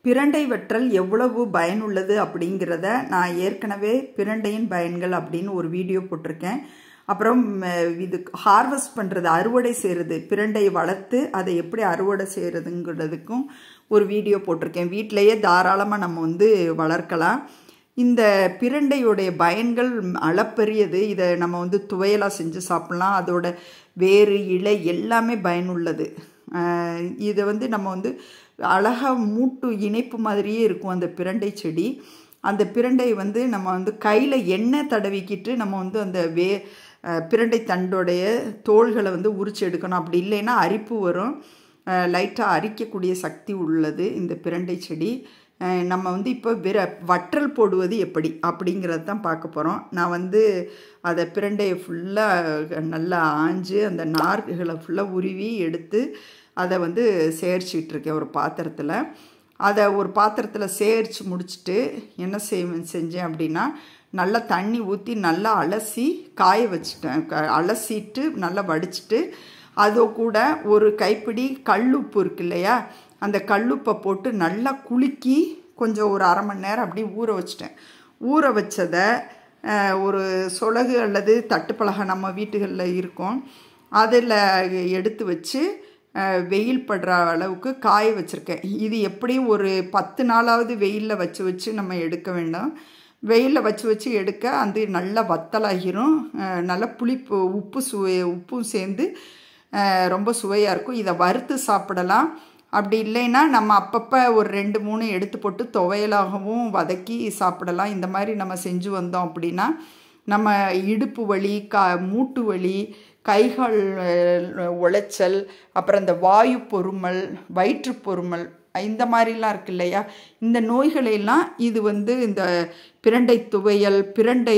பிரண்டை வற்றல் எவ்வளவு பயனுள்ளது அப்படிங்கிறத நான் ஏற்கனவே பிரண்டையின் பயன்கள் அப்படின்னு ஒரு வீடியோ போட்டிருக்கேன் அப்புறம் அஹ், இது ஹார்வெஸ்ட் பண்ணுறது அறுவடை செய்கிறது பிரண்டையை வளர்த்து அதை எப்படி அறுவடை செய்கிறதுங்கிறதுக்கும் ஒரு வீடியோ போட்டிருக்கேன் வீட்டிலையே தாராளமாக நம்ம வந்து வளர்க்கலாம் இந்த பிரண்டையுடைய பயன்கள் அளப்பெரியது இதை நம்ம வந்து துவையலாக செஞ்சு சாப்பிட்லாம் அதோட வேறு இலை எல்லாமே பயனுள்ளது ஆஹ் இதை வந்து நம்ம வந்து அழகாக மூட்டு இணைப்பு மாதிரியே இருக்கும் அந்த பிரண்டை செடி அந்த பிரண்டை வந்து நம்ம வந்து கையில் எண்ணெய் தடவிக்கிட்டு நம்ம வந்து அந்த வே ஆஹ் பிரண்டை தண்டோடைய தோள்களை வந்து உரிச்சு எடுக்கணும் அப்படி இல்லைன்னா அரிப்பு வரும் லைட்டாக அரிக்கக்கூடிய சக்தி உள்ளது இந்த பிரண்டை செடி அஹ் நம்ம வந்து இப்போ விர வற்றல் போடுவது எப்படி அப்படிங்கிறது தான் பார்க்க போகிறோம் நான் வந்து அதை பிரண்டையை ஃபுல்லாக நல்லா ஆஞ்சு அந்த நார்களை ஃபுல்லாக உருவி எடுத்து அதை வந்து சேர்ச்சிட்டு இருக்கேன் ஒரு பாத்திரத்தில் அதை ஒரு பாத்திரத்தில் சேர்த்து முடிச்சுட்டு என்ன செய் செஞ்சேன் அப்படின்னா நல்லா தண்ணி ஊற்றி நல்லா அலசி காய வச்சுட்டேன் க- அலசிட்டு நல்லா வடிச்சிட்டு அது கூட ஒரு கைப்பிடி கல்லுப்பு இருக்கு இல்லையா அந்த கல்லுப்பை போட்டு நல்லா குலுக்கி கொஞ்சம் ஒரு அரை மணி நேரம் அப்படியே ஊற வச்சிட்டேன் ஊற வச்சதை அஹ், ஒரு சொலகு அல்லது தட்டுப்பலகை நம்ம வீட்டுகளில் இருக்கும் அதில் எடுத்து வச்சு அஹ், வெயில் படுற அளவுக்கு காய வச்சுருக்கேன் இது எப்படியும் ஒரு பத்து நாளாவது வெயிலில் வச்சு வச்சு நம்ம எடுக்க வேண்டாம் வெயிலில் வச்சு வச்சு எடுக்க அது நல்லா வத்தலாகிரும் அஹ், நல்லா புளிப்பு உப்பு சுவை உப்பும் சேர்ந்து அஹ், ரொம்ப சுவையாக இருக்கும் இதை வறுத்து சாப்பிடலாம் அப்படி இல்லைன்னா நம்ம அப்பப்போ ஒரு ரெண்டு மூணு எடுத்து போட்டு துவையலாகவும் வதக்கி சாப்பிடலாம் இந்த மாதிரி நம்ம செஞ்சு வந்தோம் அப்படின்னா நம்ம இடுப்பு வலி கா மூட்டு வலி கைகள் அஹ், உளைச்சல் அப்புறம் இந்த வாயு பொறுமல் வயிற்று பொறுமல் இந்த மாதிரிலாம் இருக்கு இல்லையா இந்த நோய்களையெல்லாம் இது வந்து இந்த பிரண்டை துவையல் பிரண்டை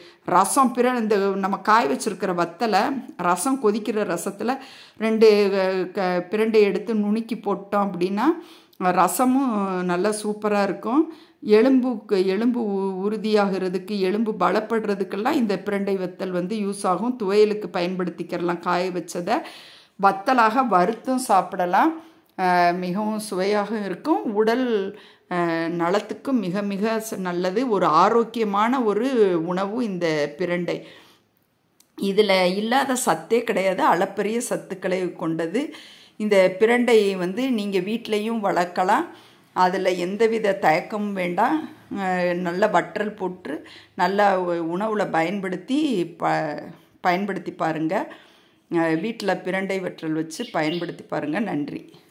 ரசம் பிற இந்த நம்ம காய வச்சிருக்கிற வத்தலை ரசம் கொதிக்கிற ரசத்தில் ரெண்டு அஹ், க பிரண்டை எடுத்து நுணுக்கி போட்டோம் அப்படின்னா ரசமும் நல்லா சூப்பராக இருக்கும் எலும்புக்கு எலும்பு உ- உறுதியாகிறதுக்கு எலும்பு பலப்படுறதுக்கெல்லாம் இந்த பிரண்டை வத்தல் வந்து யூஸ் ஆகும் துவையலுக்கு பயன்படுத்திக்கிறலாம் காய வச்சதை வத்தலாக வறுத்தும் சாப்பிடலாம் அஹ் மிகவும் சுவையாக இருக்கும் உடல் அஹ், நலத்துக்கும் மிக மிக ச- நல்லது ஒரு ஆரோக்கியமான ஒரு உணவு இந்த பிரண்டை இதில் இல்லாத சத்தே கிடையாது அளப்பரிய சத்துக்களை கொண்டது இந்த பிரண்டையை வந்து நீங்கள் வீட்லேயும் வளர்க்கலாம் அதில் எந்தவித தயக்கமும் வேண்டாம் அஹ் நல்ல வற்றல் போட்டு நல்ல உணவில் பயன்படுத்தி ப பயன்படுத்தி பாருங்கள் வீட்டில் பிரண்டை வற்றல் வச்சு பயன்படுத்தி பாருங்கள் நன்றி